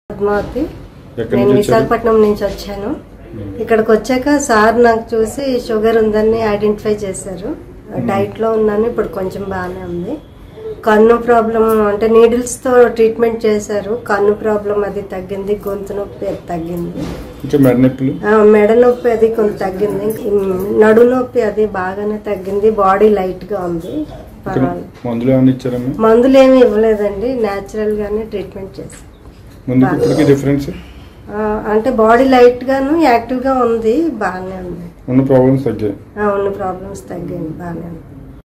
పద్మావతి ఎక్కడి నేను నుంచి వచ్చారు విశాఖపట్నం నుంచి వచ్చాను ఇక్కడికి వచ్చాక సార్ నాకు చూసి షుగర్ ఉందని ఐడెంటిఫై చేశారు డైట్ లో ఉన్నాను ఇప్పుడు కొంచెం బాగానే ఉంది కన్ను ప్రాబ్లం అంటే నీడిల్స్ తో ట్రీట్మెంట్ చేశారు కన్ను ప్రాబ్లం అది తగ్గింది గొంతు నొప్పి అది తగ్గింది ఇంకా మెడ నొప్పులు ఆ, మెడ నొప్పి అది కొంత తగ్గింది ఉమ్, నడు నొప్పి అది బాగానే తగ్గింది బాడీ లైట్ గా ఉంది ఇక్కడ పర్వాలేదు మందులు ఏమైనా ఇచ్చారమ్మా మందులు ఏమి ఇవ్వలేదండి న్యాచురల్ గానే ట్రీట్మెంట్ చేశారు ముందుకి ఇప్పటికి డిఫరెన్స్ ఆ, అంటే బాడీ లైట్ గాను యాక్టివ్ గా ఉంది బాగానే ఉంది ఉన్న ప్రాబ్లమ్స్ తగ్గాయి ఆ, ఉన్న ప్రాబ్లమ్స్ తగ్గాయి బాగానే ఉంది